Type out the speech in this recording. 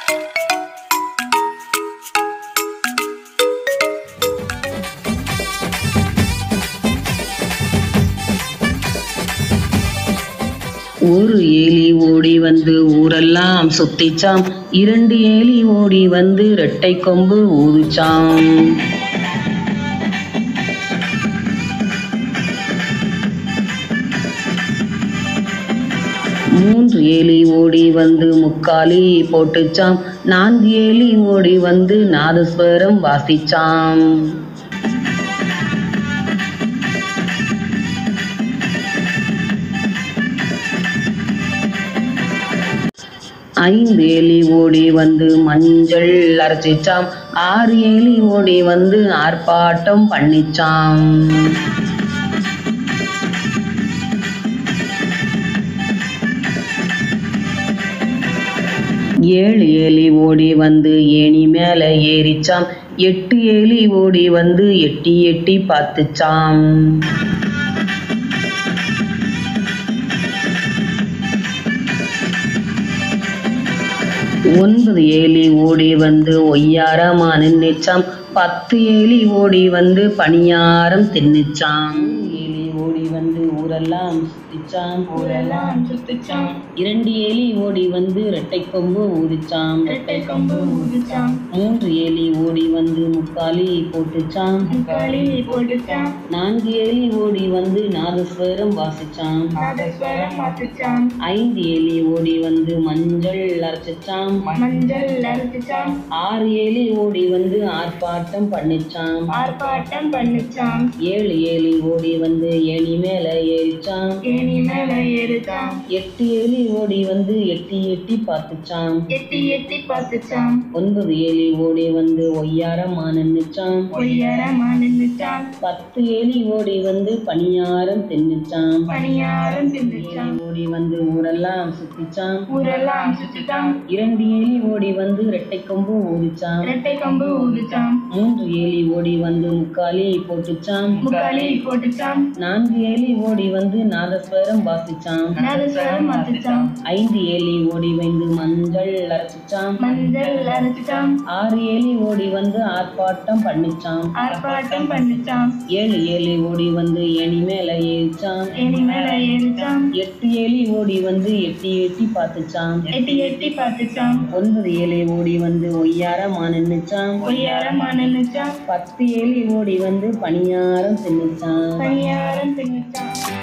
ஒரு ஏலி ஓடி வந்து ஊரெல்லாம் சுத்திச்சாம் இரண்டு ஏலி ஓடி வந்து ரெட்டை கொம்பு ஊதிச்சாம் மூன்று ஏலி ஓடி வந்து முக்காலி போட்டுச்சாம் நான்கு ஏலி ஓடி வந்து நாதஸ்வரம் வாசிச்சாம் ஐந்து எலி ஓடி வந்து மஞ்சள் அரைச்சிச்சாம் ஆறு எலி ஓடி வந்து ஆர்ப்பாட்டம் பண்ணிச்சாம் ஏழு எலி ஓடி வந்து ஏணி மேல ஏறிச்சாம் எட்டு எலி ஓடி வந்து எட்டி எட்டி பார்த்துச்சாம் ஒன்பது ஏலி ஓடி வந்து ஒய்யாரமா நின்னுச்சாம் பத்து ஏலி ஓடி வந்து பணியாரம் தின்னுச்சாம் ஏலி ஓடி வந்து ஊரெல்லாம் சுத்திச்சாம் ஊரெல்லாம் சுத்துச்சாம் இரண்டு ஏலி ஓடி வந்து ரெட்டை கொம்பு ஊதிச்சாம் ரெட்டை கொம்பு ஊதிச்சாம் மூன்று ஏலி ஓடி வந்து முக்காலி போட்டுச்சாம் முக்காலி போட்டுச்சாம் நான்கு ஏலி ஓடி வந்து நாதஸ்வரம் வாசிச்சாம் நாதஸ்வரம் மாத்துச்சாம் ஐந்து ஏலி ஓடி வந்து மஞ்சள் அரைச்சிச்சாம் மஞ்சள் அரைச்சுச்சாம் ஆறு ஏலி ஓடி வந்து ஆர்ப்பாட்டம் பண்ணிச்சாம் ஆர்ப்பாட்டம் பண்ணுச்சாம் ஏழு ஏலி ஓடி வந்து ஏணி மேல ஏறிச்சாம் ஏணி மேல ஏறுச்சாம் எட்டு ஏலி ஓடி வந்து எட்டி எட்டி பார்த்துச்சாம் எட்டி எட்டி பார்த்துச்சாம் ஒன்பது ஏலி ஓடி வந்து ஒய்யாரமா நின்னுச்சாம் பொய்யரமா நின்னுச்சாம் பத்து ஏலி ஓடி வந்து பணியாரம் தின்னுச்சாம் பணியாரம் தின்னுச்சாம் ஏலி ஓடி வந்து ஊரெல்லாம் சுத்திச்சாம் ஊரெல்லாம் சுத்துச்சாம் இரண்டு ஏலி ஓடி வந்து ரெட்டை கொம்பு ஊதிச்சாம் ரெட்டை கொம்பு ஊதிச்சாம் மூன்று ஏலி ஓடி வந்து முக்காலி போட்டுச்சாம் முக்காலி போட்டுச்சாம் நான்கு ஏலி ஓடி வந்து நாதஸ்வரம் வாசிச்சாம் நாதஸ்வரம் மாத்துச்சாம் ஐந்து ஏலி ஓடி வந்து மஞ்சள் அரைச்சிச்சாம் மஞ்சள் அரைச்சுச்சாம் ஆறு ஏலி ஓடி வந்து ஆர்ப்பாட்டம் பண்ணிச்சாம் ஆர்ப்பாட்டம் பண்ணுச்சாம் ஏழு ஏலி ஓடி வந்து ஏணி மேல ஏறிச்சாம் ஏணி மேல ஏறிச்சாம் எட்டு ஏலி ஓடி வந்து எட்டி எட்டி பார்த்துச்சாம் எட்டி எட்டி பார்த்துச்சாம் ஒன்பது ஏலி ஓடி வந்து ஒய்யாரமா நின்னுச்சாம் பொய்யாரமா நின்னுச்சாம் பத்து ஏலி ஓடி வந்து பணியாரம் தின்னுச்சாம் பணியாரம் தின்னுச்சாம்